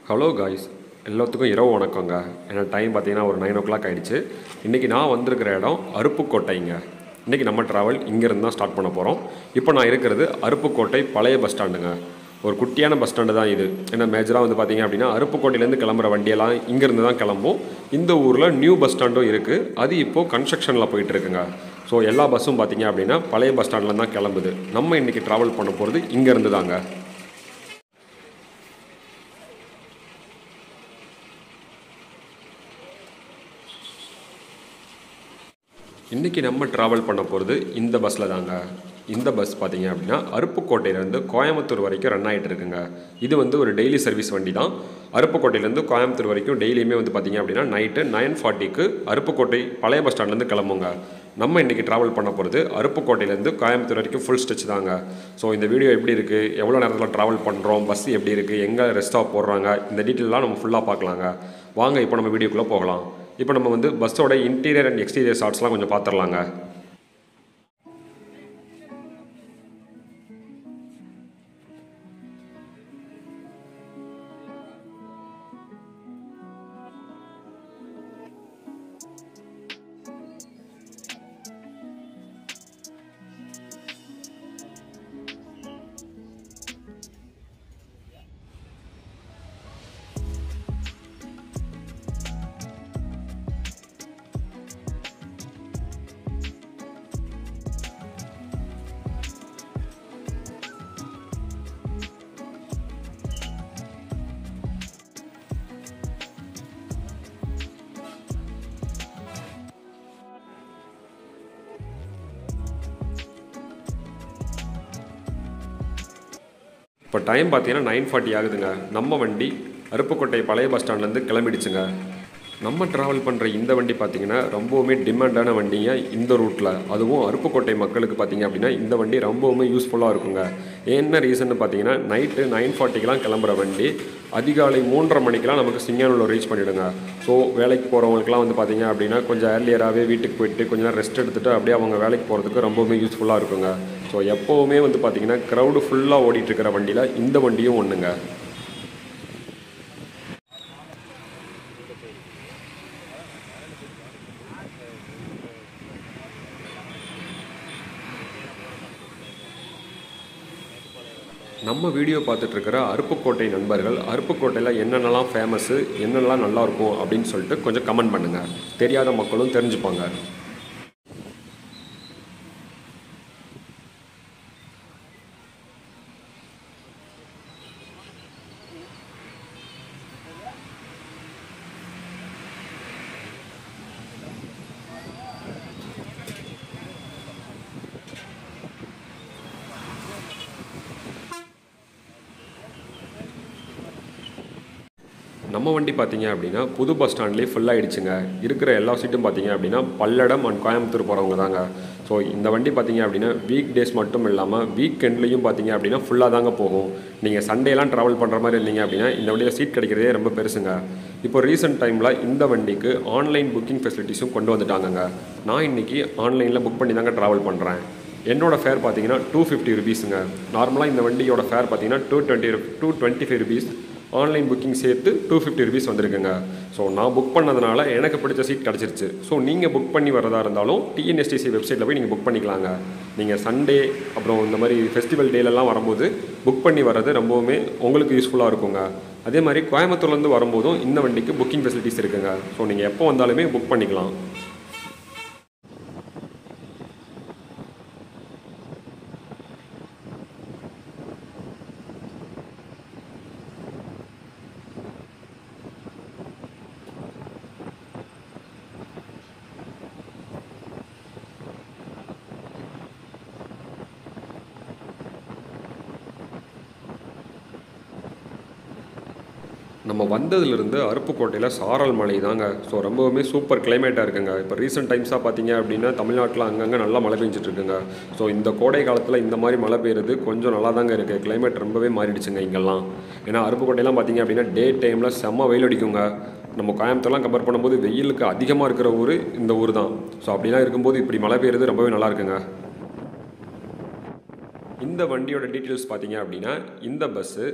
hello guys எல்லாத்துக்கும் இரவு வணக்கங்க ஏன்னா டைம் பார்த்தீங்கன்னா ஒரு நைன் ஓ கிளாக் ஆகிடுச்சு இன்றைக்கி நான் வந்திருக்கிற இடம் அருப்புக்கோட்டைங்க இன்றைக்கி நம்ம ட்ராவல் இங்கேருந்து தான் ஸ்டார்ட் பண்ண போகிறோம் இப்போ நான் இருக்கிறது அருப்புக்கோட்டை பழைய பஸ் ஸ்டாண்டுங்க ஒரு குட்டியான பஸ் ஸ்டாண்டு தான் இது ஏன்னா மேஜராக வந்து பார்த்தீங்க அப்படின்னா அருப்புக்கோட்டையிலேருந்து கிளம்புற வண்டியெல்லாம் இங்கேருந்து தான் கிளம்பும் இந்த ஊரில் நியூ பஸ் ஸ்டாண்டும் இருக்குது அது இப்போது கன்ஸ்ட்ரக்ஷனில் போயிட்டு இருக்குங்க ஸோ எல்லா பஸ்ஸும் பார்த்தீங்க அப்படின்னா பழைய பஸ் ஸ்டாண்டில் தான் கிளம்புது நம்ம இன்றைக்கி ட்ராவல் பண்ண போகிறது இங்கேருந்து தாங்க இன்றைக்கி நம்ம ட்ராவல் பண்ண போகிறது இந்த பஸ்ஸில் தாங்க இந்த பஸ் பார்த்தீங்க அப்படின்னா அருப்புக்கோட்டையிலேருந்து கோயம்புத்தூர் வரைக்கும் ரன் ஆகிட்டு இருக்குங்க இது வந்து ஒரு டெய்லி சர்வீஸ் வண்டி தான் அருப்புக்கோட்டையிலேருந்து கோயம்புத்தூர் வரைக்கும் டெய்லியுமே வந்து பார்த்தீங்க அப்படின்னா நைட்டு நைன் ஃபார்ட்டிக்கு அருப்புக்கோட்டை பழைய பஸ் ஸ்டாண்ட்லேருந்து கிளம்புங்க நம்ம இன்றைக்கி ட்ராவல் பண்ண போகிறது அருப்புக்கோட்டையிலேருந்து கோயம்புத்தூர் வரைக்கும் ஃபுல் ஸ்டிச் தாங்க ஸோ இந்த வீடியோ எப்படி இருக்குது எவ்வளோ நேரத்தில் ட்ராவல் பண்ணுறோம் பஸ் எப்படி இருக்குது எங்கே ரெஸ்ட் ஆஃப் போடுறாங்க இந்த டீட்டெயிலாம் நம்ம ஃபுல்லாக பார்க்கலாங்க வாங்க இப்போ நம்ம வீடியோக்குள்ளே போகலாம் இப்போ நம்ம வந்து பஸ்ஸோட இன்டீரியர் அண்ட் எக்ஸ்டீரியர் ஷார்ட்ஸ்லாம் கொஞ்சம் பார்த்துடலாங்க இப்போ டைம் பார்த்தீங்கன்னா நைன் ஃபார்ட்டி ஆகுதுங்க நம்ம வண்டி அருப்புக்கோட்டை பழைய பஸ் ஸ்டாண்ட்லேருந்து கிளம்பிடுச்சுங்க நம்ம ட்ராவல் பண்ணுற இந்த வண்டி பார்த்தீங்கன்னா ரொம்பவுமே டிமாண்டான வண்டிங்க இந்த ரூட்டில் அதுவும் அருப்புக்கோட்டை மக்களுக்கு பார்த்தீங்க அப்படின்னா இந்த வண்டி ரொம்பவுமே யூஸ்ஃபுல்லாக இருக்குங்க என்ன ரீசன் பார்த்தீங்கன்னா நைட்டு நைன் ஃபார்ட்டிக்கெலாம் கிளம்புற வண்டி அதிகாலை மூன்றரை மணிக்கெலாம் நமக்கு சிங்கானூரில் ரீச் பண்ணிவிடுங்க ஸோ வேலைக்கு போகிறவங்களுக்குலாம் வந்து பார்த்தீங்க அப்படின்னா கொஞ்சம் ஏர்லியராகவே வீட்டுக்கு போயிட்டு கொஞ்ச நேரம் ரெஸ்ட் எடுத்துகிட்டு அப்படியே அவங்க வேலைக்கு போகிறதுக்கு ரொம்பவுமே யூஸ்ஃபுல்லாக இருக்குங்க ஸோ எப்போவுமே வந்து பார்த்தீங்கன்னா க்ரௌடு ஃபுல்லாக ஓடிட்டு இருக்கிற வண்டியில் இந்த வண்டியும் ஒன்றுங்க நம்ம வீடியோ பார்த்துட்டு இருக்கிற அருப்புக்கோட்டை நண்பர்கள் அருப்புக்கோட்டையில் என்னென்னலாம் ஃபேமஸ்ஸு என்னென்னலாம் நல்லா இருக்கும் அப்படின்னு சொல்லிட்டு கொஞ்சம் கமெண்ட் பண்ணுங்கள் தெரியாத மக்களும் தெரிஞ்சுப்பாங்க நம்ம வண்டி பார்த்தீங்க அப்படின்னா புது பஸ் ஸ்டாண்ட்லேயே ஃபுல் ஆகிடுச்சுங்க இருக்கிற எல்லா சீட்டும் பார்த்தீங்க அப்படின்னா பல்லடம் அண்ட் கோயம்புத்தூர் போகிறவங்க தாங்க ஸோ இந்த வண்டி பார்த்தீங்க அப்படின்னா வீக் டேஸ் மட்டும் இல்லாமல் வீக் எண்ட்லேயும் பார்த்தீங்க அப்படின்னா ஃபுல்லாக தாங்க போகும் நீங்கள் சண்டேலாம் ட்ராவல் பண்ணுற மாதிரி இருந்தீங்க அப்படின்னா இந்த வண்டியில் சீட் கிடைக்கிறதே ரொம்ப பெருசுங்க இப்போ ரீசெண்ட் டைமில் இந்த வண்டிக்கு ஆன்லைன் புக்கிங் ஃபெசிலிட்டிஸும் கொண்டு வந்துட்டாங்கங்க நான் இன்றைக்கி ஆன்லைனில் புக் பண்ணி தாங்க ட்ராவல் பண்ணுறேன் என்னோடய ஃபேர் பார்த்தீங்கன்னா டூ ஃபிஃப்டி ருபீஸுங்க நார்மலாக இந்த வண்டியோட ஃபேர் பார்த்தீங்கன்னா two twenty two twenty five rupees online booking சேர்த்து டூ ஃபிஃப்டி ருபீஸ் வந்திருக்குங்க ஸோ நான் புக் பண்ணதுனால எனக்கு பிடிச்ச சீட் கிடச்சிருச்சு ஸோ நீங்கள் புக் பண்ணி வரதா இருந்தாலும் டிஎன்எஸ்டிசி வெப்சைட்டில் போய் நீங்கள் புக் பண்ணிக்கலாங்க நீங்கள் சண்டே அப்புறம் இந்த மாதிரி ஃபெஸ்டிவல் டேலெல்லாம் வரும்போது புக் பண்ணி வர்றது ரொம்பவுமே உங்களுக்கு யூஸ்ஃபுல்லாக இருக்குங்க அதே மாதிரி கோயம்புத்தூர்லேருந்து வரும்போதும் இந்த வண்டிக்கு புக்கிங் ஃபெசிலிட்டிஸ் இருக்குங்க ஸோ நீங்கள் எப்போ வந்தாலுமே புக் பண்ணிக்கலாம் நம்ம வந்ததுலேருந்து அருப்புக்கோட்டையில் சாரல் மலை தாங்க ஸோ ரொம்பவுமே சூப்பர் கிளைமேட்டாக இருக்குங்க இப்போ ரீசெண்ட் டைம்ஸாக பார்த்தீங்க அப்படின்னா தமிழ்நாட்டில் அங்கங்கே நல்லா மழை பெஞ்சிட்டு இருக்குங்க ஸோ இந்த கோடை காலத்தில் இந்த மாதிரி மழை பெய்யுறது கொஞ்சம் நல்லா தாங்க இருக்குது கிளைமேட் ரொம்பவே மாறிடுச்சுங்க இங்கெல்லாம் ஏன்னா அருப்புக்கோட்டையெல்லாம் பார்த்தீங்க அப்படின்னா டே டைமில் செம்ம வெயில் அடிக்குங்க நம்ம கோயம்புத்தூர்லாம் கம்பேர் பண்ணும்போது வெயிலுக்கு அதிகமாக இருக்கிற ஊர் இந்த ஊர் தான் ஸோ அப்படிலாம் இருக்கும்போது இப்படி மழை பெய்யுறது ரொம்பவே நல்லா இருக்குங்க இந்த வண்டியோட டீட்டெயில்ஸ் பார்த்தீங்க அப்படின்னா இந்த bus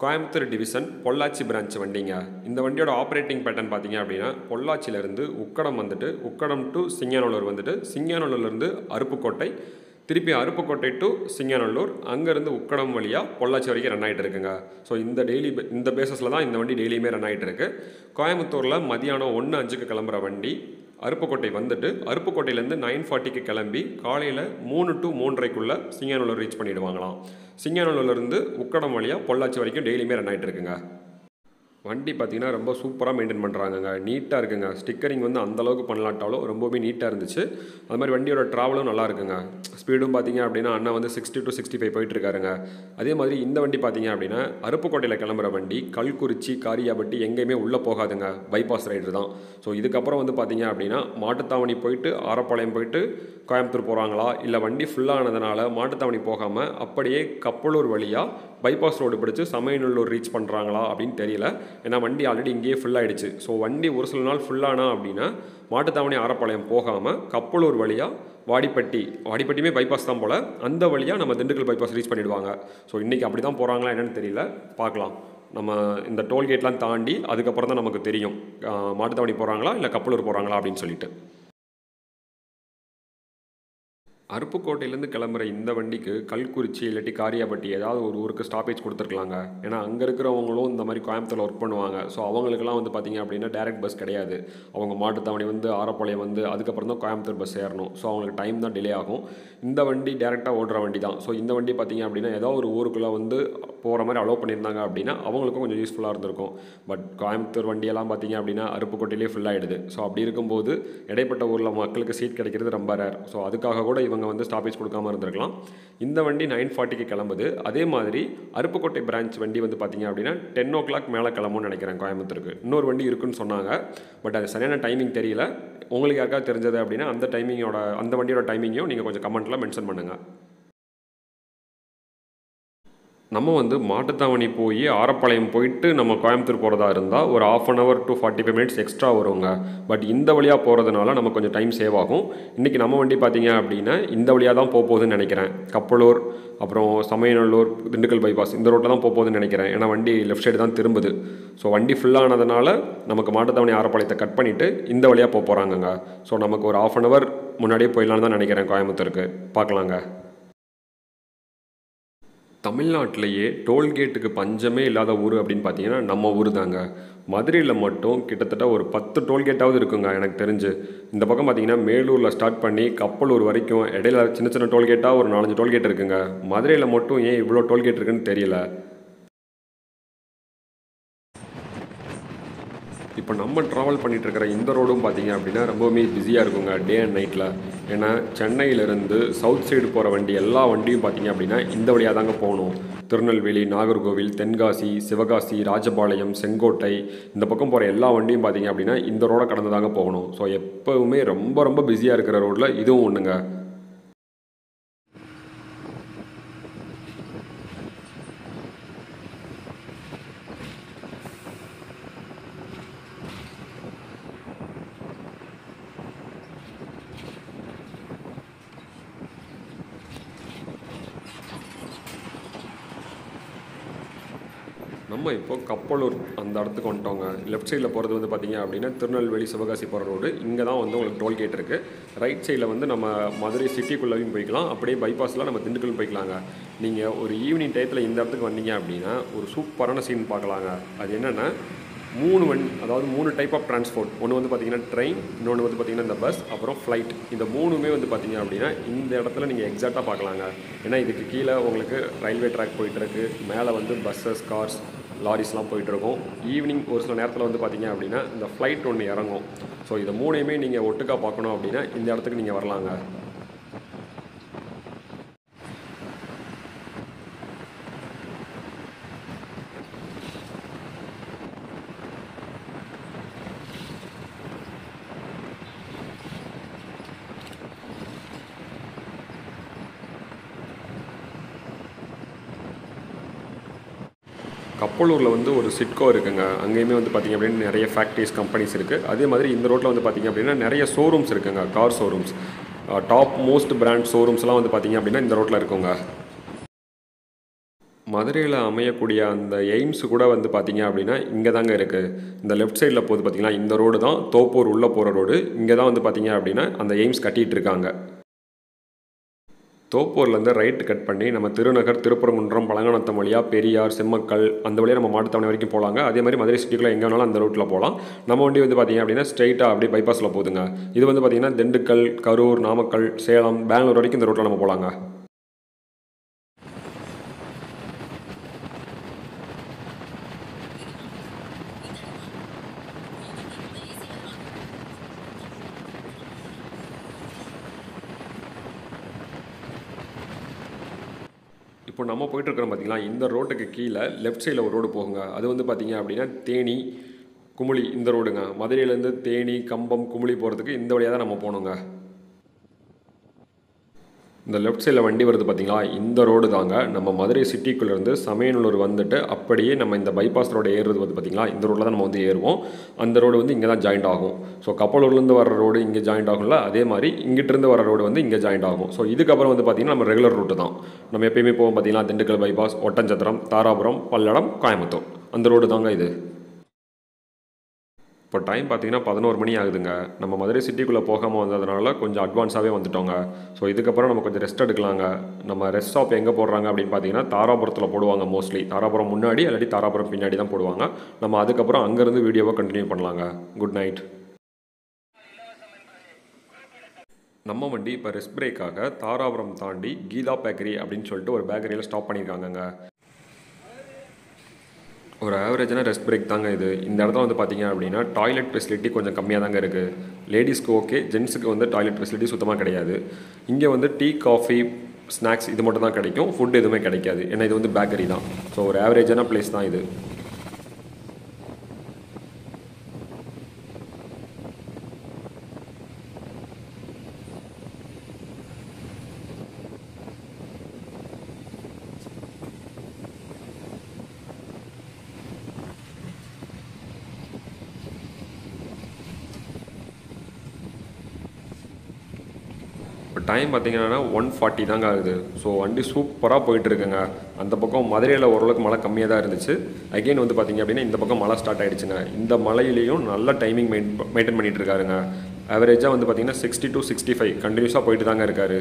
Coimbatore division Pollachi branch வண்டிங்க இந்த வண்டியோட ஆப்ரேட்டிங் பேட்டர்ன் பார்த்தீங்க அப்படின்னா பொள்ளாச்சியிலேருந்து உக்கடம் வந்துட்டு உக்கடம் டு சிங்கானல்லூர் வந்துட்டு சிங்கானல்லூர்லேருந்து அருப்புக்கோட்டை திருப்பி அருப்புக்கோட்டை டு சிங்கானல்லூர் அங்கேருந்து உக்கடம் வழியாக பொள்ளாச்சி வரைக்கும் ரன் ஆகிட்டு இருக்குங்க ஸோ இந்த டெய்லி இந்த பேசஸில் தான் இந்த வண்டி டெய்லியுமே ரன் ஆகிட்டு இருக்கு கோயம்புத்தூரில் மதியானம் ஒன்று அஞ்சுக்கு கிளம்புற வண்டி அருப்புக்கோட்டை வந்துட்டு அருப்புக்கோட்டையிலேருந்து நைன் ஃபார்ட்டிக்கு கிளம்பி காலையில் மூணு டு மூன்றரைக்குள்ளே சிங்கானல்லூர் ரீச் பண்ணிவிடுவாங்களாம் சிங்கானல்லூர்லேருந்து உக்கடம் வழியாக பொள்ளாச்சி வரைக்கும் டெய்லியுமே ரன் ஆகிட்டு இருக்குங்க வண்டி பார்த்தீங்கன்னா ரொம்ப சூப்பராக மெயின்டைன் பண்ணுறாங்கங்க நீட்டாக இருக்குங்க ஸ்டிக்கரிங் வந்து அந்தளவுக்கு பண்ணலாட்டாலும் ரொம்பவே நீட்டாக இருந்துச்சு அது மாதிரி வண்டியோட ட்ராவலும் நல்லா இருக்குங்க ஸ்பீடும் பார்த்தீங்க அப்படின்னா அண்ணா வந்து சிக்ஸ்டி டு சிக்ஸ்டி ஃபைவ் போயிட்டு இருக்காருங்க அதே மாதிரி இந்த வண்டி பார்த்தீங்க அப்படின்னா அருப்புக்கோட்டையில் கிளம்புற வண்டி கல்குறிச்சி காரியாபட்டி எங்கேயுமே உள்ளே போகாதுங்க பைபாஸ் ரைடர் தான் ஸோ இதுக்கப்புறம் வந்து பார்த்தீங்க அப்படின்னா மாட்டுத்தாவணி போயிட்டு ஆரப்பாளையம் போயிட்டு கோயம்புத்தூர் போகிறாங்களா இல்லை வண்டி ஃபுல்லானதுனால மாட்டுத்தாவணி போகாமல் அப்படியே கப்பலூர் வழியாக பைபாஸ் ரோடு பிடிச்சி சமயநல்லூர் ரீச் பண்ணுறாங்களா அப்படின்னு தெரியல ஏன்னா வண்டி ஆல்ரெடி இங்கேயே ஃபுல் ஆயிடுச்சு ஸோ வண்டி ஒரு சில நாள் ஃபுல்லானா அப்படின்னா மாட்டுத்தாவணி ஆரப்பாளையம் போகாமல் கப்பலூர் வழியாக வாடிப்பட்டி வாடிப்பட்டியுமே பைபாஸ் தான் போல் அந்த வழியாக நம்ம திண்டுக்கல் பைபாஸ் ரீச் பண்ணிடுவாங்க ஸோ இன்றைக்கி அப்படி தான் போகிறாங்களா என்னன்னு தெரியல பார்க்கலாம் நம்ம இந்த டோல்கேட்லாம் தாண்டி அதுக்கப்புறம் தான் நமக்கு தெரியும் ஆஹ் மாட்டுத்தாவணி போகிறாங்களா இல்லை கப்பலூர் போகிறாங்களா அப்படின்னு சொல்லிட்டு அருப்புக்கோட்டையிலேருந்து கிளம்புற இந்த வண்டிக்கு கல்குறிச்சி இல்லாட்டி காரியாபட்டி ஏதாவது ஒரு ஊருக்கு ஸ்டாப்பேஜ் கொடுத்துருக்கலாங்க ஏன்னா அங்கே இருக்கிறவங்களும் இந்த மாதிரி கோயம்புத்தூரில் ஒர்க் பண்ணுவாங்க ஸோ அவங்களுக்குலாம் வந்து பார்த்திங்க அப்படின்னா டேரக்ட் பஸ் கிடையாது அவங்க மாட்டுத்தாவணி வந்து ஆரப்பாளையம் வந்து அதுக்கப்புறம் தான் கோயம்புத்தூர் பஸ் ஏறணும் ஸோ அவங்களுக்கு டைம் தான் டிலே ஆகும் இந்த வண்டி டேரெக்டாக ஓடுற வண்டி தான் ஸோ இந்த வண்டி பார்த்திங்க அப்படின்னா ஏதாவது ஒரு ஊருக்குள்ளே வந்து போகிற மாதிரி அலோவ் பண்ணியிருந்தாங்க அப்படின்னா அவங்களுக்கும் கொஞ்சம் யூஸ்ஃபுல்லாக இருந்திருக்கும் பட் கோயம்புத்தூர் வண்டியெல்லாம் பார்த்திங்க அப்படின்னா அருப்புக்கோட்டையிலே ஃபுல் ஆகிடுது ஸோ அப்படி இருக்கும்போது இடைப்பட்ட ஊரில் மக்களுக்கு சீட் கிடைக்கிறது ரொம்ப ரேர் ஸோ அதுக்காக கூட இவங்க வந்து ஸ்டாப்பேஜ் கொடுக்காம இருந்திருக்கலாம் இந்த வண்டி நைன் ஃபார்ட்டிக்கு கிளம்புது அதே மாதிரி அருப்புக்கோட்டை பிரான்ச் வண்டி வந்து பார்த்திங்க அப்படின்னா டென் ஓ கிளாக் மேலே கிளம்பும்னு நினைக்கிறேன் கோயம்புத்தூருக்கு இன்னொரு வண்டி இருக்குன்னு சொன்னாங்க பட் அது சரியான டைமிங் தெரியல உங்களுக்கு யாருக்காவது தெரிஞ்சது அப்படின்னா அந்த டைமிங்கோட அந்த வண்டியோட டைமிங்கையும் நீங்கள் கொஞ்சம் கமெண்ட்டில் மென்ஷன் பண்ணுங்கள் நம்ம வந்து மாட்டுத்தாவணி போய் ஆரப்பாளையம் போயிட்டு நம்ம கோயம்புத்தூர் போகிறதா இருந்தால் ஒரு half an hour to forty five minutes extra வருங்க பட் இந்த வழியாக போகிறதுனால நமக்கு கொஞ்சம் டைம் சேவ் ஆகும் இன்றைக்கி நம்ம வண்டி பார்த்தீங்க அப்படின்னா இந்த வழியாக தான் போக போகுதுன்னு நினைக்கிறேன் கப்பலூர் அப்புறம் சமயநல்லூர் திண்டுக்கல் பைபாஸ் இந்த ரோட்டில் தான் போக போகுதுன்னு நினைக்கிறேன் ஏன்னா வண்டி லெஃப்ட் சைடு தான் திரும்புது ஸோ வண்டி ஃபுல்லானதுனால நமக்கு மாட்டுத்தாவணி ஆரப்பாளையத்தை கட் பண்ணிவிட்டு இந்த வழியாக போக போகிறாங்கங்க ஸோ நமக்கு ஒரு ஆஃப் அன் ஹவர் முன்னாடியே போயிடலான்னு தான் நினைக்கிறேன் கோயம்புத்தூருக்கு பார்க்கலாங்க தமிழ்நாட்டிலேயே டோல்கேட்டுக்கு பஞ்சமே இல்லாத ஊர் அப்படின்னு பார்த்தீங்கன்னா நம்ம ஊர் தாங்க மதுரையில் மட்டும் கிட்டத்தட்ட ஒரு பத்து டோல்கேட்டாவது இருக்குங்க எனக்கு தெரிஞ்சு இந்த பக்கம் பார்த்தீங்கன்னா மேலூரில் ஸ்டார்ட் பண்ணி கப்பலூர் வரைக்கும் இடையில சின்ன சின்ன டோல்கேட்டாக ஒரு நாலஞ்சு டோல்கேட் இருக்குங்க மதுரையில் மட்டும் ஏன் இவ்வளோ டோல்கேட் இருக்குன்னு தெரியல இப்போ நம்ம ட்ராவல் பண்ணிட்டு இருக்கிற இந்த ரோடும் பார்த்தீங்க அப்படின்னா ரொம்பவுமே பிஸியாக இருக்குங்க டே அண்ட் நைட்டில் ஏன்னா சென்னையிலேருந்து சவுத் சைடு போகிற வண்டி எல்லா வண்டியும் பார்த்தீங்க அப்படின்னா இந்த வழியாக தாங்க போகணும் திருநெல்வேலி நாகர்கோவில் தென்காசி சிவகாசி ராஜபாளையம் செங்கோட்டை இந்த பக்கம் போகிற எல்லா வண்டியும் பார்த்தீங்க அப்படின்னா இந்த ரோட கடந்து தாங்க போகணும் ஸோ எப்போவுமே ரொம்ப ரொம்ப பிஸியாக இருக்கிற ரோட்டில் இதுவும் ஒன்றுங்க நம்ம இப்போ கப்பலூர் அந்த இடத்துக்கு வந்துட்டோங்க லெஃப்ட் சைடில் போகிறது வந்து பார்த்தீங்க அப்படின்னா திருநெல்வேலி சிவகாசி போகிற ரோடு இங்கே தான் வந்து உங்களுக்கு டோல்கேட் இருக்குது ரைட் சைடில் வந்து நம்ம மதுரை சிட்டிக்குள்ளேயும் போய்க்கலாம் அப்படியே பைபாஸில் நம்ம திண்டுக்கல் போய்க்கலாங்க நீங்கள் ஒரு ஈவினிங் டயத்தில் இந்த இடத்துக்கு வந்தீங்க அப்படின்னா ஒரு சூப்பரான சீன் பார்க்கலாங்க அது என்னென்னா மூணு வண்டி அதாவது மூணு டைப் ஆஃப் டிரான்ஸ்போர்ட் ஒன்று வந்து பார்த்தீங்கன்னா ட்ரெயின் இன்னொன்று வந்து பார்த்தீங்கன்னா இந்த பஸ் அப்புறம் ஃப்ளைட் இந்த மூணுமே வந்து பார்த்தீங்க அப்படின்னா இந்த இடத்துல நீங்கள் எக்ஸாக்டாக பார்க்கலாங்க ஏன்னா இதுக்கு கீழே உங்களுக்கு ரயில்வே ட்ராக் போயிட்டுருக்கு மேலே வந்து பஸ்ஸஸ் கார்ஸ் லாரிஸ்லாம் போயிட்டுருக்கும் ஈவினிங் ஒரு சில நேரத்தில் வந்து பார்த்தீங்க அப்படின்னா இந்த ஃப்ளைட் ஒன்று இறங்கும் ஸோ இதை மூணையுமே நீங்கள் ஒட்டுக்கா பார்க்கணும் அப்படின்னா இந்த இடத்துக்கு நீங்கள் வரலாங்க கப்பலூரில் வந்து ஒரு சிட்கோ இருக்குங்க அங்கேயுமே வந்து பார்த்திங்க அப்படின்னா நிறைய ஃபேக்ட்ரிஸ் கம்பெனிஸ் இருக்குது அதே மாதிரி இந்த ரோட்டில் வந்து பார்த்திங்க அப்படின்னா நிறைய ஷோரூம்ஸ் இருக்குங்க car showrooms top most brand ஷோரூம்ஸ்லாம் வந்து பார்த்திங்க அப்படின்னா இந்த ரோட்டில் இருக்குங்க மதுரையில் அமையக்கூடிய அந்த எய்ம்ஸ் கூட வந்து பார்த்தீங்க அப்படின்னா இங்கே தாங்க இருக்குது இந்த லெஃப்ட் சைடில் போகுது பார்த்தீங்களா இந்த ரோடு தான் தோப்பூர் உள்ளே போகிற ரோடு இங்கே தான் வந்து பார்த்தீங்க அப்படின்னா அந்த எய்ம்ஸ் கட்டிகிட்டு இருக்காங்க தோப்பூர்லேருந்து ரைட்டு கட் பண்ணி நம்ம திருநகர் திருப்பரங்குன்றம் பழங்கநத்தம் வழியாக பெரியார் செம்மக்கல் அந்த வழியாக நம்ம மாட்டுத்தாவணி வரைக்கும் போகலாங்க அதே மாதிரி மதுரை சிட்டிக்குள்ளே எங்கே வேணாலும் அந்த ரூட்டில் போகலாம் நம்ம வண்டி வந்து பார்த்திங்க அப்படின்னா ஸ்ட்ரைட்டாக அப்படியே பைபாஸில் போகுதுங்க இது வந்து பார்த்திங்கன்னா திண்டுக்கல் கரூர் நாமக்கல் சேலம் பெங்களூர் வரைக்கும் இந்த ரூட்டில் நம்ம போகலாங்க இப்போ நம்ம போயிட்டு இருக்கிறோம் பார்த்தீங்களா இந்த ரோட்டுக்கு கீழே லெஃப்ட் சைடில் ஒரு ரோடு போகுங்க அது வந்து பார்த்தீங்க அப்படின்னா தேனி குமுளி இந்த ரோடுங்க மதுரையிலேருந்து தேனி கம்பம் குமுளி போகிறதுக்கு இந்த வழியாக தான் நம்ம போகணுங்க இந்த லெஃப்ட் சைடில் வண்டி வருது பார்த்தீங்களா இந்த ரோடு தாங்க நம்ம மதுரை சிட்டிக்குள்ளேருந்து சமயநல்லூர் வந்துட்டு அப்படியே நம்ம இந்த பைபாஸ் ரோடு ஏறுறது வந்து பார்த்தீங்களா இந்த ரோட்டில் தான் நம்ம வந்து ஏறுவோம் அந்த ரோடு வந்து இங்கே தான் ஜாயிண்ட் ஆகும் ஸோ கப்பலூர்லேருந்து வர ரோடு இங்கே ஜாயிண்ட் ஆகும்ல அதே மாதிரி இங்கிட்டிருந்து வர ரோடு வந்து இங்கே ஜாயிண்ட் ஆகும் ஸோ இதுக்கப்புறம் வந்து பார்த்தீங்கன்னா நம்ம ரெகுலர் ரூட்டு தான் நம்ம எப்பயுமே போவோம் பார்த்தீங்கன்னா திண்டுக்கல் பைபாஸ் ஒட்டஞ்சத்திரம் தாராபுரம் பல்லடம் கோயம்புத்தூர் அந்த ரோடு தாங்க இது இப்போ டைம் பார்த்தீங்கன்னா பதினோரு மணி ஆகுதுங்க நம்ம மதுரை சிட்டிக்குள்ளே போகாமல் வந்ததுனால கொஞ்சம் அட்வான்ஸாகவே வந்துட்டோங்க ஸோ இதுக்கப்புறம் நம்ம கொஞ்சம் ரெஸ்ட் எடுக்கலாங்க நம்ம ரெஸ்ட் ஸ்டாப் எங்கே போடுறாங்க அப்படின்னு பார்த்தீங்கன்னா தாராபுரத்தில் போடுவாங்க மோஸ்ட்லி தாராபுரம் முன்னாடி இல்லாட்டி தாராபுரம் பின்னாடி தான் போடுவாங்க நம்ம அதுக்கப்புறம் அங்கேருந்து வீடியோவை கண்டினியூ பண்ணலாங்க குட் நைட் நம்ம வண்டி இப்போ ரெஸ்ட் பிரேக்காக தாராபுரம் தாண்டி கீதா பேக்கரி அப்படின்னு சொல்லிட்டு ஒரு பேக்கரியில் ஸ்டாப் பண்ணியிருக்காங்கங்க ஒரு ஆவரேஜான ரெஸ்ட் பிரேக் தாங்க இது இந்த இடத்துல வந்து பார்த்தீங்க அப்படின்னா டாய்லெட் ஃபெசிலிட்டி கொஞ்சம் கம்மியாக தாங்க இருக்குது லேடிஸ்க்கு ஓகே ஜென்ஸுக்கு வந்து டாய்லெட் ஃபெசிலிட்டி சுத்தமாக கிடையாது இங்கே வந்து டீ காஃபி ஸ்நாக்ஸ் இது மட்டும் தான் கிடைக்கும் ஃபுட் எதுவுமே கிடைக்காது ஏன்னா இது வந்து பேக்கரி தான் ஸோ ஒரு ஆவரேஜான பிளேஸ் தான் இது இப்போ டைம் பார்த்தீங்கன்னா ஒன் ஃபார்ட்டி தாங்க ஆகுது ஸோ வண்டி சூப்பராக போயிட்டுருக்குங்க அந்த பக்கம் மதுரையில் ஓரளவுக்கு மழை கம்மியாக தான் இருந்துச்சு அகெயின் வந்து பார்த்தீங்க அப்படின்னா இந்த பக்கம் மழை ஸ்டார்ட் ஆகிடுச்சுங்க இந்த மழையிலையும் நல்ல டைமிங் மெயின் மெயின்டைன் பண்ணிகிட்டு இருக்காருங்க ஆவரேஜாக வந்து பார்த்தீங்கன்னா சிக்ஸ்டி டு சிக்ஸ்டி ஃபைவ் கண்டினியூஸாக போயிட்டு தாங்க இருக்காரு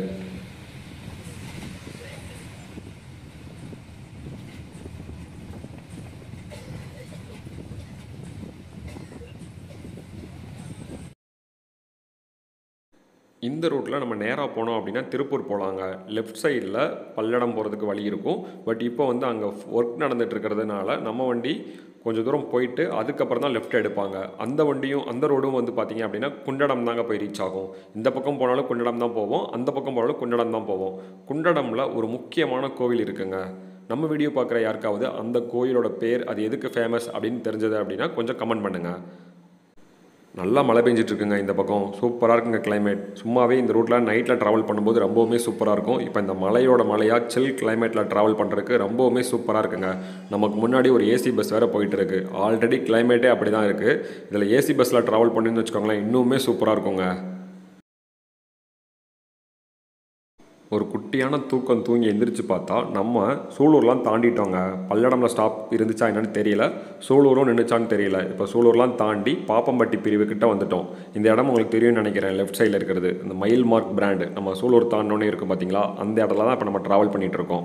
இந்த ரூட்டில் நம்ம நேராக போனோம் அப்படின்னா திருப்பூர் போகலாங்க லெஃப்ட் சைடில் பல்லடம் போகிறதுக்கு வழி இருக்கும் பட் இப்போ வந்து அங்கே ஒர்க் நடந்துட்டு இருக்கிறதுனால நம்ம வண்டி கொஞ்சம் தூரம் போயிட்டு அதுக்கப்புறம் தான் லெஃப்ட் எடுப்பாங்க அந்த வண்டியும் அந்த ரோடும் வந்து பார்த்தீங்க அப்படின்னா குண்டடம் தாங்க போய் ரீச் ஆகும் இந்த பக்கம் போனாலும் குண்டடம் தான் போவோம் அந்த பக்கம் போனாலும் குண்டடம் தான் போவோம் குண்டடமில் ஒரு முக்கியமான கோவில் இருக்குங்க நம்ம வீடியோ பார்க்குற யாருக்காவது அந்த கோயிலோட பேர் அது எதுக்கு ஃபேமஸ் அப்படின்னு தெரிஞ்சது அப்படின்னா கொஞ்சம் கமெண்ட் பண்ணுங்கள் நல்லா மழை பெஞ்சிட்டு இருக்குங்க இந்த பக்கம் சூப்பராக இருக்குங்க கிளைமேட் சும்மாவே இந்த ரூட்டில் நைட்டில் ட்ராவல் பண்ணும்போது ரொம்பவுமே சூப்பராக இருக்கும் இப்போ இந்த மலையோட மலையாக சில் கிளைமேட்டில் ட்ராவல் பண்ணுறதுக்கு ரொம்பவுமே சூப்பராக இருக்குங்க நமக்கு முன்னாடி ஒரு ஏசி பஸ் வேறு போயிட்டு இருக்கு ஆல்ரெடி கிளைமேட்டே அப்படி தான் இருக்குது இதில் ஏசி பஸ்ஸில் ட்ராவல் பண்ணுன்னு வச்சுக்கோங்களேன் இன்னுமே சூப்பராக இருக்குங்க ஒரு குட்டியான தூக்கம் தூங்கி எந்திரிச்சு பார்த்தா நம்ம சூலூர்லாம் தாண்டிட்டோங்க பல்லடமில் ஸ்டாப் இருந்துச்சா என்னன்னு தெரியல சூலூரும் நின்றுச்சான்னு தெரியல இப்போ சூலூர்லாம் தாண்டி பாப்பம்பட்டி பிரிவு கிட்ட வந்துட்டோம் இந்த இடம் உங்களுக்கு தெரியும்னு நினைக்கிறேன் லெஃப்ட் சைடில் இருக்கிறது இந்த மயில் மார்க் பிராண்டு நம்ம சூலூர் தாண்டோன்னே இருக்கும் பார்த்தீங்களா அந்த இடத்துல தான் இப்போ நம்ம ட்ராவல் பண்ணிகிட்டு இருக்கோம்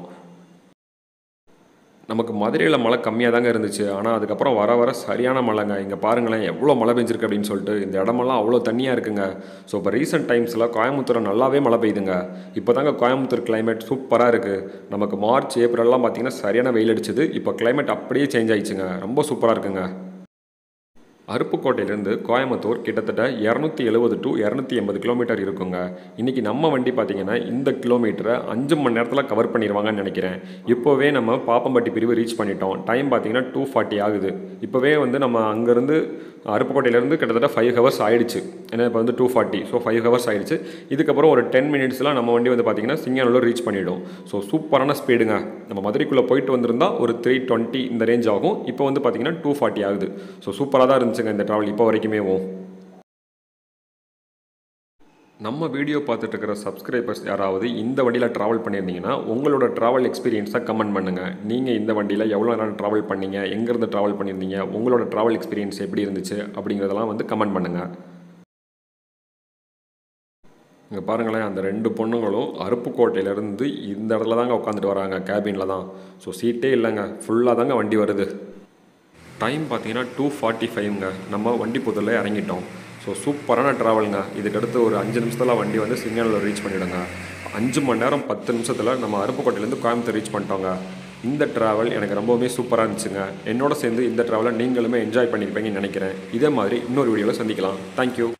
நமக்கு மதுரையில் மழை கம்மியாக தாங்க இருந்துச்சு ஆனால் அதுக்கப்புறம் வர வர சரியான மழைங்க இங்கே பாருங்களேன் எவ்வளோ மழை பெஞ்சிருக்கு அப்படின்னு சொல்லிட்டு இந்த இடமெல்லாம் அவ்வளோ தண்ணியாக இருக்குங்க ஸோ இப்போ ரீசெண்ட் டைம்ஸில் கோயம்புத்தூர் நல்லாவே மழை பெய்யுதுங்க இப்போ தாங்க கோயம்புத்தூர் கிளைமேட் சூப்பராக இருக்குது நமக்கு மார்ச் ஏப்ரல்லாம் பார்த்தீங்கன்னா சரியான வெயில் அடிச்சுது இப்போ கிளைமேட் அப்படியே சேஞ்ச் ஆயிடுச்சுங்க ரொம்ப சூப்பராக இருக்குங்க அருப்புக்கோட்டையிலேருந்து கோயம்புத்தூர் கிட்டத்தட்ட இரநூத்தி எழுபது டு இரநூத்தி எண்பது கிலோமீட்டர் இருக்குங்க இன்றைக்கி நம்ம வண்டி பார்த்தீங்கன்னா இந்த கிலோமீட்டரை அஞ்சு மணி நேரத்தில் கவர் பண்ணிடுவாங்கன்னு நினைக்கிறேன் இப்போவே நம்ம பாப்பம்பட்டி பிரிவு ரீச் பண்ணிட்டோம் டைம் பார்த்தீங்கன்னா டூ ஃபார்ட்டி ஆகுது இப்போவே வந்து நம்ம அங்கேருந்து அருப்புக்கோட்டையிலேருந்து கிட்டத்தட்ட ஃபைவ் ஹவர்ஸ் ஆயிடுச்சு ஏன்னா இப்போ வந்து two forty so five hours ஆயிடுச்சு இதுக்கப்புறம் ஒரு டென் மினிட்ஸில் நம்ம வண்டி வந்து பார்த்தீங்கன்னா சிங்கானூர் ரீச் பண்ணிவிடும் ஸோ சூப்பரான ஸ்பீடுங்க நம்ம மதுரைக்குள்ளே போயிட்டு வந்திருந்தா ஒரு த்ரீ டுவெண்ட்டி இந்த ரேஞ்ச் ஆகும் இப்போ வந்து பார்த்தீங்கன்னா டூ ஃபார்ட்டி ஆகுது ஸோ சூப்பராக தான் இருந்துச்சுங்க இந்த ட்ராவல் இப்போ வரைக்குமே நம்ம வீடியோ பார்த்துட்டு இருக்கிற சப்ஸ்கிரைபர்ஸ் யாராவது இந்த வண்டியில் ட்ராவல் பண்ணியிருந்தீங்கன்னா உங்களோட ட்ராவல் எக்ஸ்பீரியன்ஸை கமெண்ட் பண்ணுங்கள் நீங்கள் இந்த வண்டியில் எவ்வளோ நேரம் ட்ராவல் பண்ணீங்க எங்கேருந்து ட்ராவல் பண்ணியிருந்தீங்க உங்களோட ட்ராவல் எக்ஸ்பீரியன்ஸ் எப்படி இருந்துச்சு அப்படிங்கிறதெல்லாம் வந்து கமெண்ட் பண்ணுங்கள் இங்கே பாருங்களேன் அந்த ரெண்டு பொண்ணுங்களும் அருப்புக்கோட்டையிலேருந்து இந்த இடத்துல தாங்க உட்காந்துட்டு வராங்க கேபினில் தான் ஸோ சீட்டே இல்லைங்க ஃபுல்லாக தாங்க வண்டி வருது டைம் பார்த்தீங்கன்னா டூ ஃபார்ட்டி ஃபைவ்ங்க நம்ம வண்டி புதரில் இறங்கிட்டோம் ஸோ சூப்பரான ட்ராவலுங்க இதுக்கடுத்து ஒரு அஞ்சு நிமிஷத்தில் வண்டி வந்து சிக்னலில் ரீச் பண்ணிவிடுங்க அஞ்சு மணி நேரம் பத்து நிமிஷத்தில் நம்ம அருப்புக்கோட்டையிலேருந்து கோயம்புத்தூர் ரீச் பண்ணிட்டோங்க இந்த ட்ராவல் எனக்கு ரொம்பவுமே சூப்பராக இருந்துச்சுங்க என்னோட சேர்ந்து இந்த ட்ராவலை நீங்களுமே என்ஜாய் பண்ணியிருப்பீங்கன்னு நினைக்கிறேன் இதே மாதிரி இன்னொரு வீடியோவில் சந்திக்கலாம் தேங்க்யூ